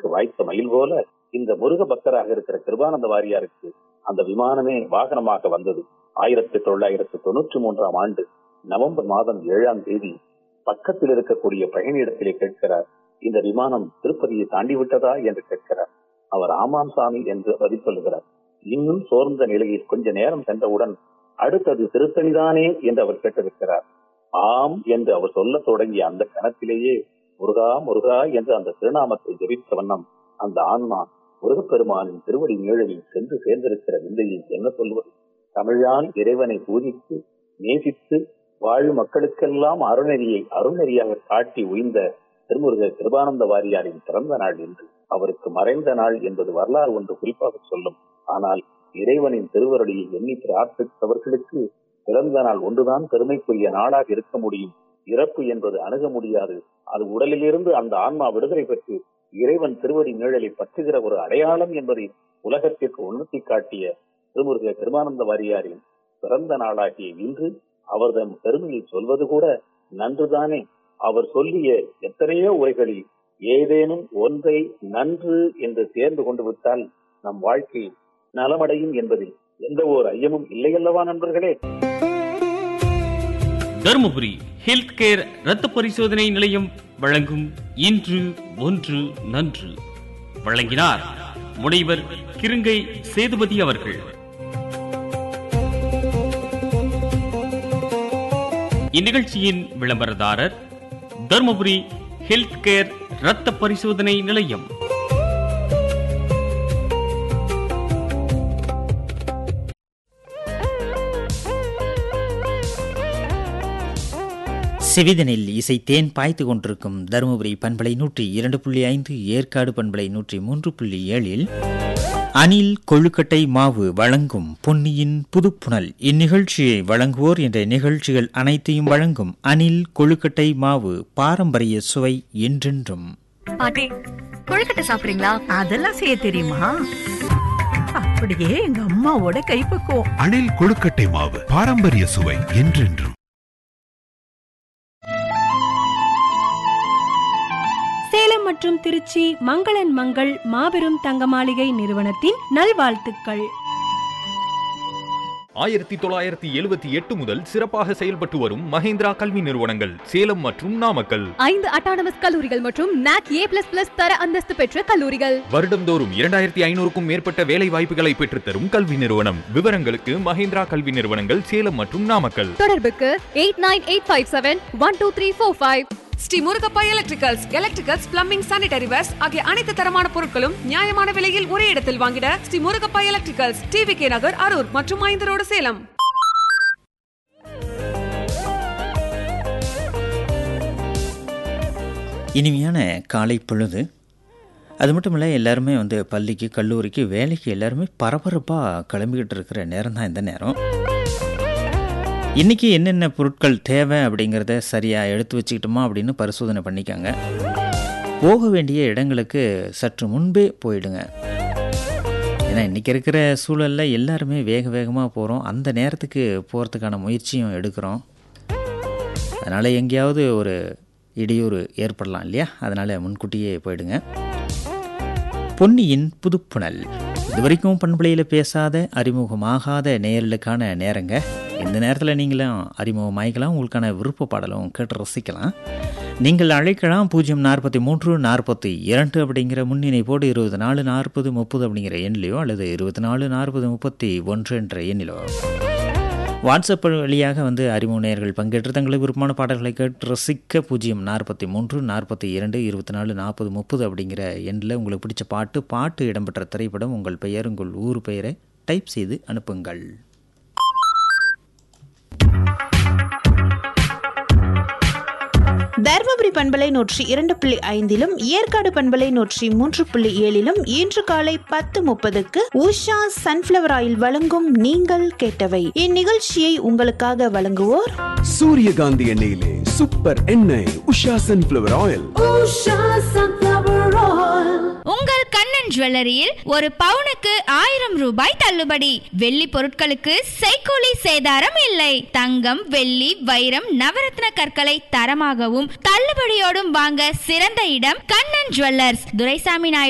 பறப்பதற்கு வாய்த்த மயில் போல இந்த முருக பக்தராக இருக்கிற கிருபானந்த வாரியாருக்கு அந்த விமானமே வாகனமாக வந்தது ஆயிரத்தி தொள்ளாயிரத்தி தொண்ணூற்றி மூன்றாம் ஆண்டு நவம்பர் மாதம் ஏழாம் தேதி பக்கத்தில் இருக்கக்கூடிய பயணியிடத்திலே கேட்கிறார் இந்த விமானம் திருப்பதியை தாண்டி விட்டதா என்று கேட்கிறார் அவர் ஆமாம் சாமி என்று பதில் சொல்லுகிறார் இன்னும் சோர்ந்த நிலையில் கொஞ்ச நேரம் சென்றவுடன் அடுத்தது திருத்தணிதானே என்று அவர் கேட்டிருக்கிறார் ஆம் என்று அவர் சொல்லத் தொடங்கிய அந்த கணத்திலேயே முருகா முருகா என்று அந்த திருநாமத்தை ஜெபித்த வண்ணம் அந்த ஆன்மா முருகப்பெருமானின் திருவடி நிழலில் சென்று சேர்ந்திருக்கிற விந்தையை என்ன சொல்வது தமிழான் இறைவனை பூஜித்து நேசித்து வாழும் மக்களுக்கெல்லாம் அருணெறியை அருணெறியாக காட்டி உய்ந்த திருமுருக கிருபானந்த வாரியாரின் பிறந்த நாள் என்று அவருக்கு மறைந்த நாள் என்பது வரலாறு ஒன்று குறிப்பாக சொல்லும் ஆனால் இறைவனின் திருவருளியை எண்ணி பிரார்த்தித்தவர்களுக்கு பிறந்த நாள் ஒன்றுதான் பெருமைக்குரிய நாளாக இருக்க முடியும் இறப்பு என்பது அணுக முடியாது அது உடலிலிருந்து அந்த ஆன்மா விடுதலை பெற்று இறைவன் திருவடி நிழலை பற்றுகிற ஒரு அடையாளம் என்பதை உலகத்திற்கு உணர்த்தி காட்டிய திருமுருக திருமானந்த வாரியாரின் பிறந்த நாளாகிய இன்று அவர்தம் பெருமையை சொல்வது கூட நன்றுதானே அவர் சொல்லிய எத்தனையோ உரைகளில் ஏதேனும் ஒன்றை நன்று என்று தேர்ந்து கொண்டு விட்டால் நம் வாழ்க்கை நலமடையும் என்பதில் எந்த ஒரு ஐயமும் இல்லையல்லவா நண்பர்களே தருமபுரி ஹெல்த் கேர் ரத்த பரிசோதனை நிலையம் வழங்கும் இன்று ஒன்று நன்று வழங்கினார் முனைவர் கிருங்கை சேதுபதி அவர்கள் இந்நிகழ்ச்சியின் விளம்பரதாரர் தருமபுரி ஹெல்த் கேர் ரத்த பரிசோதனை நிலையம் செவிதனில் இசை தேன் பாய்த்து கொண்டிருக்கும் தருமபுரி பண்பலை நூற்றி இரண்டு புள்ளி ஐந்து ஏற்காடு பண்பலை நூற்றி மூன்று புள்ளி ஏழில் அணில் கொழுக்கட்டை மாவு வழங்கும் பொன்னியின் புதுப்புணல் இந்நிகழ்ச்சியை வழங்குவோர் என்ற நிகழ்ச்சிகள் அனைத்தையும் வழங்கும் அணில் கொழுக்கட்டை மாவு பாரம்பரிய சுவை என்றென்றும் பாட்டி கொழுக்கட்டை சாப்பிடுறீங்களா அதெல்லாம் செய்ய தெரியுமா அப்படியே எங்க அம்மாவோட கைப்பக்குவம் அணில் கொழுக்கட்டை மாவு பாரம்பரிய சுவை என்றென்றும் சேலம் மற்றும் திருச்சி மங்களன் மங்கள் மாபெரும் தங்க மாளிகை நிறுவனத்தின் நல்வாழ்த்துக்கள் ஆயிரத்தி தொள்ளாயிரத்தி எழுபத்தி எட்டு முதல் சிறப்பாக செயல்பட்டு வரும் மஹேந்திரா கல்வி நிறுவனங்கள் சேலம் மற்றும் நாமக்கல் ஐந்து அட்டானமஸ் கல்லூரிகள் மற்றும் நாக் ஏ பிளஸ் பிளஸ் தர அந்தஸ்து பெற்ற கல்லூரிகள் வருடந்தோறும் இரண்டாயிரத்தி ஐநூறுக்கும் மேற்பட்ட வேலை வாய்ப்புகளை பெற்றுத்தரும் கல்வி நிறுவனம் விவரங்களுக்கு மஹேந்திரா கல்வி நிறுவனங்கள் சேலம் மற்றும் நாமக்கல் தொடர்புக்கு eight nine eight five seven one two three four five Shri Murugappa electricals electricals plumbing sanitary wares ஆகிய அனைத்து தரமான பொருட்களும் நியாயமான விலையில் ஒரே இடத்தில் வாங்கிட Shri Murugappa electricals T V K Nagar Arur மற்றும் ஐந்து ரோடு சேலம் இனிமையான காலை பொழுது அது மட்டும் இல்லை எல்லாருமே வந்து பள்ளிக்கு கல்லூரிக்கு வேலைக்கு எல்லாருமே பரபரப்பாக கிளம்பிக்கிட்டு இருக்கிற நேரம் தான் இந்த நேரம் இன்றைக்கி என்னென்ன பொருட்கள் தேவை அப்படிங்கிறத சரியாக எடுத்து வச்சுக்கிட்டோமா அப்படின்னு பரிசோதனை பண்ணிக்கோங்க போக வேண்டிய இடங்களுக்கு சற்று முன்பே போயிடுங்க ஏன்னா இன்றைக்கி இருக்கிற சூழலில் எல்லாருமே வேக வேகமாக போகிறோம் அந்த நேரத்துக்கு போகிறதுக்கான முயற்சியும் எடுக்கிறோம் அதனால் எங்கேயாவது ஒரு இடையூறு ஏற்படலாம் இல்லையா அதனால் முன்கூட்டியே போயிடுங்க பொன்னியின் புதுப்புணல் இது வரைக்கும் பண்பலையில் பேசாத அறிமுகமாகாத நேயர்களுக்கான நேரங்க இந்த நேரத்தில் நீங்களும் அறிமுகமாகிக்கலாம் உங்களுக்கான விருப்ப பாடலும் கேட்டு ரசிக்கலாம் நீங்கள் அழைக்கலாம் பூஜ்ஜியம் நாற்பத்தி மூன்று நாற்பத்தி இரண்டு அப்படிங்கிற முன்னிணைப்போடு இருபது நாலு நாற்பது முப்பது அப்படிங்கிற எண்ணிலையோ அல்லது இருபத்தி நாலு நாற்பது முப்பத்தி ஒன்று என்ற எண்ணிலோ வாட்ஸ்அப் வழியாக வந்து அறிமுக நேயர்கள் பங்கேற்று தங்களுக்கு விருப்பமான பாடல்களை கேட்டு ரசிக்க பூஜ்ஜியம் நாற்பத்தி மூன்று நாற்பத்தி இரண்டு இருபத்தி நாலு நாற்பது முப்பது அப்படிங்கிற எண்ணில் உங்களுக்கு பிடிச்ச பாட்டு பாட்டு இடம்பெற்ற திரைப்படம் உங்கள் பெயர் உங்கள் ஊர் பெயரை டைப் செய்து அனுப்புங்கள் தருமபுரி பண்பலை நூற்றி இரண்டு புள்ளி ஐந்திலும் ஏற்காடு பண்பலை நூற்றி மூன்று புள்ளி ஏழிலும் இன்று காலை பத்து முப்பதுக்கு உஷா சன்ஃபிளவர் ஆயில் வழங்கும் நீங்கள் கேட்டவை இந்நிகழ்ச்சியை உங்களுக்காக வழங்குவோர் சூரியகாந்தி எண்ணெயிலே சூப்பர் எண்ணெய் உஷா சன்ஃபிளவர் ஆயில் உங்கள் கண்ணன் ஜுவல்லரியில் ஒரு பவுனுக்கு ஆயிரம் ரூபாய் தள்ளுபடி வெள்ளி பொருட்களுக்கு செய்கூலி சேதாரம் இல்லை தங்கம் வெள்ளி வைரம் நவரத்ன கற்களை தரமாகவும் தள்ளுபடியோடும் வாங்க சிறந்த இடம் கண்ணன் ஜுவல்லர்ஸ் துரைசாமி நாயுடு